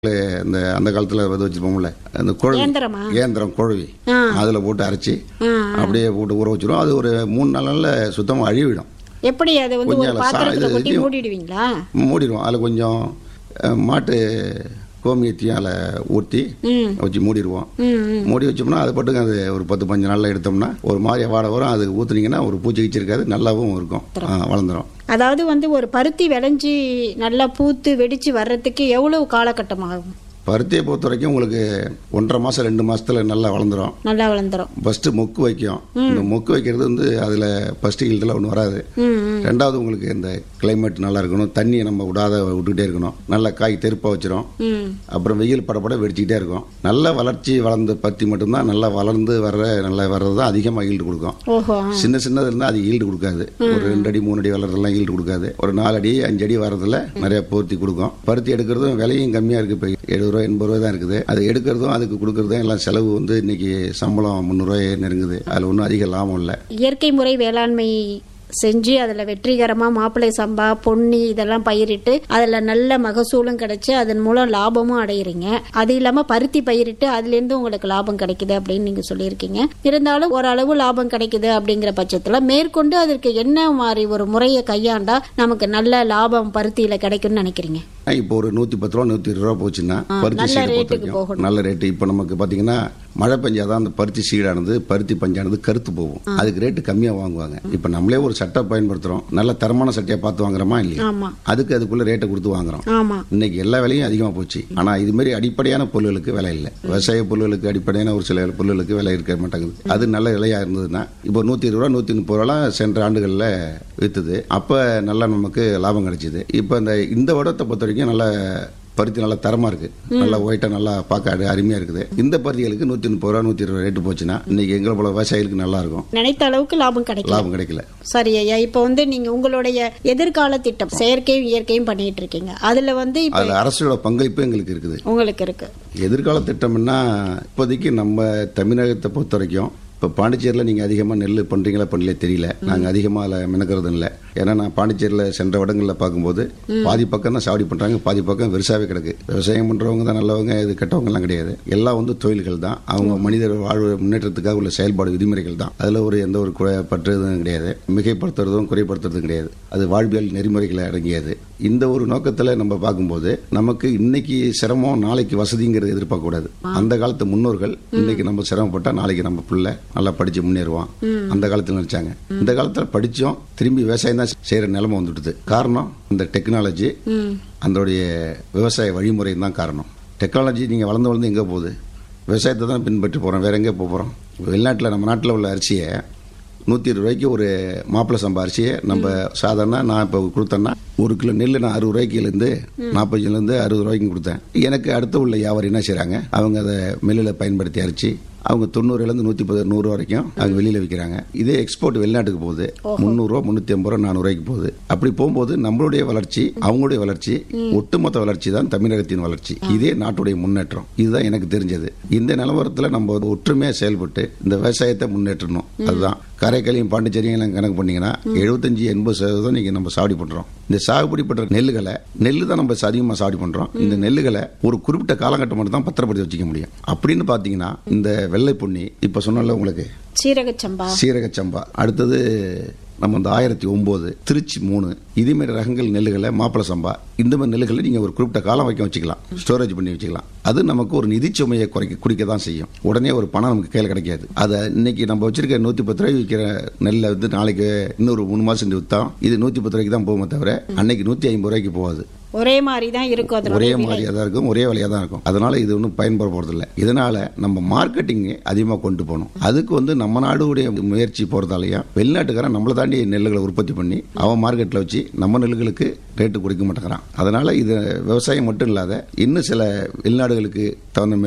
இந்த அந்த காலத்துல வந்து வச்சிருப்போம்ல அந்த குழவி இயந்திரமா? இயந்திரம் குழவி ஆ. அதுல போட்டு அரைச்சி ஆ, அப்படியே போட்டு ஊற வச்சிரும் அது ஒரு மூணு நாள்ல சுத்தமா அழிவிடும் எப்படி அதை வந்து கொஞ்சம் ஒரு இல்ல, சா- பாத்திரத்துல இது- கொட்டி இது- மூடிடுவீங்களா மூடிடுவோம் அதில் கொஞ்சம் அஹ், மாட்டு கோமியத்தையும் அதில் ஊற்றி ம் வச்சு மூடிடுவோம் ம் ம். மூடி வச்சோம்னா அது பாட்டுக்கு அது ஒரு பத்து பஞ்சு நாளில் எடுத்தோம்னா ஒரு மாதிரி வாட வரும் அது ஊற்றுனீங்கன்னா ஒரு பூச்சி கீச்சி இருக்காது நல்லாவும் இருக்கும் ஆ, வளர்ந்துரும் அதாவது வந்து ஒரு பருத்தி விளைஞ்சி நல்லா பூத்து வெடிச்சு வர்றதுக்கு எவ்வளவு காலகட்டம் ஆகும் பருத்தியை பொறுத்த வரைக்கும் உங்களுக்கு ஒன்றரை மாதம் ரெண்டு மாசத்துல நல்லா வளர்ந்துரும் நல்லா வளர்ந்துரும் ஃபஸ்ட்டு மொக்கு வைக்கும் இந்த மொக்கு வைக்கிறது வந்து அதில் ஃபஸ்ட்டு ஹீல்டெல்லாம் ஒன்றும் வராது ம் ம். ரெண்டாவது உங்களுக்கு இந்த கிளைமேட் நல்லா இருக்கணும் தண்ணியை நம்ம விடாத விட்டுக்கிட்டே இருக்கணும் நல்லா காய் தெருப்பாக வச்சிரும் ம் அப்புறம் வெயில் படப்பட வெடிச்சிக்கிட்டே இருக்கும் நல்ல வளர்ச்சி வளர்ந்த பருத்தி மட்டும்தான் நல்லா வளர்ந்து வர்ற நல்லா வர்றது தான் அதிகமாக ஈல்டு கொடுக்கும் ஓஹோ ஆ. சின்ன சின்னது இருந்தால் அது ஈல்டு கொடுக்காது ஒரு ரெண்டு அடி மூணு அடி வளர்றதெல்லாம் ஈல்டு கொடுக்காது ஒரு நாலு அடி அஞ்சு அடி வர்றதுல நிறைய பூர்த்தி கொடுக்கும் பருத்தி எடுக்கிறதும் விலையும் கம்மியாக இருக்குது இப்போ எழுபது ரூபா எண்பது ரூபா தான் இருக்குது அது எடுக்கிறதும் அதுக்கு கொடுக்கறதும் எல்லாம் செலவு வந்து இன்னைக்கு சம்பளம் முந்நூறுரூவாயே நெருங்குது அதில் ஒன்றும் அதிக லாபம் இல்லை இயற்கை முறை வேளாண்மை செஞ்சு அதில் வெற்றிகரமாக மாப்பிள்ளை சம்பா பொன்னி இதெல்லாம் பயிரிட்டு அதில் நல்ல மகசூலும் கிடைச்சு அதன் மூலம் லாபமும் அடையிறீங்க அது இல்லாமல் பருத்தி பயிரிட்டு அதுலேருந்து உங்களுக்கு லாபம் கிடைக்குது அப்படின்னு நீங்கள் சொல்லியிருக்கீங்க இருந்தாலும் ஓரளவு லாபம் கிடைக்குது அப்படிங்கிற பட்சத்தில் மேற்கொண்டு அதற்கு என்ன மாதிரி ஒரு முறையை கையாண்டா நமக்கு நல்ல லாபம் பருத்தியில் கிடைக்கும்னு நினைக்கிறீங்க இப்போ ஒரு நூற்றி பத்து ரூபா நூற்றி இருபது ரூபா போச்சுன்னா பருத்தி நல்ல சீடை பொறுத்த ரேட்டுக்கு வரைக்கும் போகணும். நல்ல ரேட்டு இப்போ நமக்கு பார்த்தீங்கன்னா மழை பெஞ்சாதான் அந்த பருத்தி சீடானது பருத்தி பஞ்சானது கருத்து போகும் அதுக்கு ரேட்டு கம்மியாக வாங்குவாங்க இப்போ நம்மளே ஒரு சட்டை பயன்படுத்துகிறோம் நல்ல தரமான சட்டையை பார்த்து வாங்குறோமா இல்லையா ஆமாம் அதுக்கு அதுக்குள்ள ரேட்டை கொடுத்து வாங்குறோம் ஆமாம் இன்னைக்கு எல்லா விலையும் அதிகமாக போச்சு ஆனால் இது மாதிரி அடிப்படையான பொருள்களுக்கு விலை இல்லை விவசாய பொருள்களுக்கு அடிப்படையான ஒரு சில பொருள்களுக்கு விலை இருக்க மாட்டேங்குது அது நல்ல விலையாக இருந்ததுன்னா இப்போ நூற்றி இருபது ரூபா நூற்றி முப்பது ரூபாலாம் சென்ற ஆண்டுகளில் விற்றுது அப்போ நல்லா நமக்கு லாபம் கிடைச்சிது இப்போ இந்த இந்த வருடத்தை பொறுத்த வரைக்கும் நல்ல பருத்தி நல்லா தரமா இருக்கு நல்லா ஒயிட்டாக நல்லா பார்க்க அரு- அருமையா இருக்குது இந்த பருத்திகளுக்கு நூற்றி முப்பது ரூபா நூற்றி இருபது ரேட்டு போச்சுன்னா இன்னைக்கு எங்களை போல விவசாயிகளுக்கு நல்லா இருக்கும் நினைத்த அளவுக்கு லாபம் கிடைக்கல லாபம் கிடைக்கல சரி ஐயா இப்போ வந்து நீங்க உங்களுடைய எதிர்கால திட்டம் செயற்கையும் இயற்கையும் பண்ணிட்டு இருக்கீங்க அதுல வந்து இப்ப அதில் அரசோட பங்களிப்பு எங்களுக்கு இருக்குது உங்களுக்கு இருக்கு எதிர்கால திட்டம்னா இப்போதைக்கு நம்ம தமிழகத்தை பொறுத்த வரைக்கும் இப்போ பாண்டிச்சேரியில் நீங்கள் அதிகமாக நெல் பண்ணுறீங்களா பண்ணல தெரியல நாங்கள் அதிகமாக அதில் மினக்கிறது இல்லை ஏன்னா நான் பாண்டிச்சேரியில் சென்ற இடங்களில் பார்க்கும்போது பாதி பக்கம் தான் சாவடி பண்ணுறாங்க பாதி பக்கம் வெறுசாவே கிடக்கு விவசாயம் பண்ணுறவங்க தான் நல்லவங்க இது கெட்டவங்கலாம் கிடையாது எல்லாம் வந்து தொழில்கள் தான் அவங்க மனிதர் வாழ்வு முன்னேற்றத்துக்காக உள்ள செயல்பாடு விதிமுறைகள் தான் அதில் ஒரு எந்த ஒரு குறை பற்றுறதும் கிடையாது மிகைப்படுத்துறதும் குறைப்படுத்துறதும் கிடையாது அது வாழ்வியல் நெறிமுறைகளை அடங்கியது இந்த ஒரு நோக்கத்தில் நம்ம பார்க்கும்போது நமக்கு இன்னைக்கு சிரமம் நாளைக்கு வசதிங்கிறது எதிர்பார்க்க கூடாது அந்த காலத்து முன்னோர்கள் இன்னைக்கு நம்ம சிரமப்பட்டா நாளைக்கு நம்ம பிள்ளை நல்லா படிச்சு முன்னேறுவான் அந்த காலத்துல நினைச்சாங்க இந்த காலத்துல படிச்சோம் திரும்பி விவசாயம் தான் செய்யற நிலைமை வந்துடுது காரணம் இந்த டெக்னாலஜி ம் அதோடைய விவசாய வழிமுறை தான் காரணம் டெக்னாலஜி நீங்க வளர்ந்து வளர்ந்து எங்க போகுது விவசாயத்தை தான் பின்பற்றி போறோம் வேற எங்கே போக போறோம் வெளிநாட்டில் நம்ம நாட்டில் உள்ள அரிசியை நூற்றி இருபது ரூபாய்க்கு ஒரு மாப்பிள்ளை சம்பா அரிசியை நம்ம சாதாரண நான் இப்போ கொடுத்தேன்னா ஒரு கிலோ நெல் நான் அறுபது ரூபாய்க்குலேருந்து நாற்பதுலேருந்து அறுபது ரூபாய்க்கு கொடுத்தேன் எனக்கு அடுத்து உள்ள வியாபாரி என்ன செய்கிறாங்க அவங்க அதை மில்லில் பயன்படுத்தி அரிச்சு அவங்க தொண்ணூறுலேருந்து நூற்றி பத்து நூறு வரைக்கும் அவங்க வெளியில் விற்கிறாங்க இதே எக்ஸ்போர்ட் வெளிநாட்டுக்கு போகுது முந்நூறுரூவா முந்நூற்றி ஐம்பது ரூபா நானூறுவாய்க்கு போகுது அப்படி போகும்போது நம்மளுடைய வளர்ச்சி அவங்களுடைய வளர்ச்சி ஒட்டுமொத்த வளர்ச்சி தான் தமிழகத்தின் வளர்ச்சி இதே நாட்டுடைய முன்னேற்றம் இதுதான் எனக்கு தெரிஞ்சது இந்த நிலவரத்தில் நம்ம ஒரு ஒற்றுமையாக செயல்பட்டு இந்த விவசாயத்தை முன்னேற்றணும் அதுதான் காரைக்காலையும் பாண்டிச்சேரியும் எல்லாம் கணக்கு பண்ணீங்கன்னா எழுபத்தஞ்சு எண்பது சதவீதம் நீங்க நம்ம சாவடி பண்றோம் இந்த சாகுபடி பண்ற நெல்லுகளை நெல்லு தான் நம்ம அதிகமாக சாவடி பண்றோம் இந்த நெல்லுகளை ஒரு குறிப்பிட்ட காலகட்டம் மட்டும் தான் பத்திரப்படுத்தி வச்சுக்க முடியும் அப்படின்னு பாத்தீங்கன்னா இந்த வெள்ளை பொன்னி இப்ப சொன்னல உங்களுக்கு சீரகச்சம்பா சீரக சம்பா அடுத்தது நம்ம இந்த ஆயிரத்தி ஒன்பது திருச்சி மூணு இதே மாதிரி ரகங்கள் நெல்லுகளை மாப்பிள சம்பா இந்த மாதிரி நெல்லுகளை நீங்க ஒரு குறிப்பிட்ட காலம் வைக்க வச்சுக்கலாம் ஸ்டோரேஜ் பண்ணி வச்சுக்கலாம் அது நமக்கு ஒரு நிதி சுமையை குறைக்க குடிக்க தான் செய்யும் உடனே ஒரு பணம் நமக்கு கையில் கிடைக்காது அதை இன்னைக்கு நம்ம வச்சிருக்க நூத்தி பத்து ரூபாய்க்கு விற்கிற நெல்லை வந்து நாளைக்கு இன்னொரு மூணு மாசம் சென்று விற்றோம் இது நூத்தி பத்து ரூபாய்க்கு தான் போகுமே தவிர அன்னைக்கு நூத்தி ஐம்பது ரூபாய்க்கு போகாது ஒரே மாதிரி தான் இருக்கும் ஒரே அதனுடைய விலை. மாதிரியாக தான் இருக்கும் ஒரே விலையாக தான் இருக்கும் அதனால இது ஒன்றும் பயன்பட போறது இல்லை இதனால நம்ம மார்க்கெட்டிங் அதிகமாக கொண்டு போகணும் அதுக்கு வந்து நம்ம நாடுடைய முயற்சி போறதாலயா வெளிநாட்டுக்காரன் நம்மளை தாண்டி நெல்லுகளை உற்பத்தி பண்ணி அவன் மார்க்கெட்டில் வச்சு நம்ம நெல்லுகளுக்கு ரேட்டு கொடுக்க மாட்டேங்கிறான் அதனால இது விவசாயம் மட்டும் இல்லாத இன்னும் சில வெளிநாடுகளுக்கு தகுந்த மாதிரி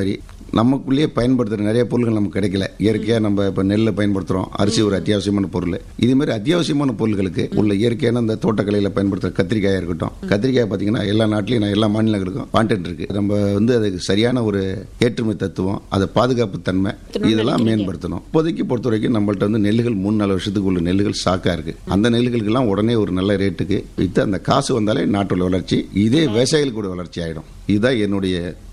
நமக்குள்ளேயே பயன்படுத்துகிற நிறைய பொருள்கள் நமக்கு கிடைக்கல இயற்கையாக நம்ம இப்போ நெல்லை பயன்படுத்துகிறோம் அரிசி ஒரு அத்தியாவசியமான பொருள் இது மாதிரி அத்தியாவசியமான பொருள்களுக்கு உள்ள இயற்கையான இந்த தோட்டக்கலையில் பயன்படுத்துகிற கத்திரிக்காயாக இருக்கட்டும் கத்திரிக்காய் பார்த்தீங்கன்னா எல்லா நாட்டிலையும் நான் எல்லா மாநிலங்களுக்கும் பாண்டன்ட் இருக்கு நம்ம வந்து அதுக்கு சரியான ஒரு ஏற்றுமை தத்துவம் அதை பாதுகாப்பு தன்மை இதெல்லாம் மேம்படுத்தணும் இப்போதைக்கு பொறுத்த வரைக்கும் நம்மள்ட்ட வந்து நெல்லுகள் மூணு நாலு வருஷத்துக்கு உள்ள நெல்லுகள் ஸ்டாக்காக இருக்கு அந்த நெல்லுகளுக்கெல்லாம் உடனே ஒரு நல்ல ரேட்டுக்கு விற்று அந்த காசு வந்தாலே நாட்டோட வளர்ச்சி இதே விவசாயிகளுக்கு வளர்ச்சி ஆகிடும் இதுதான் என்னுடைய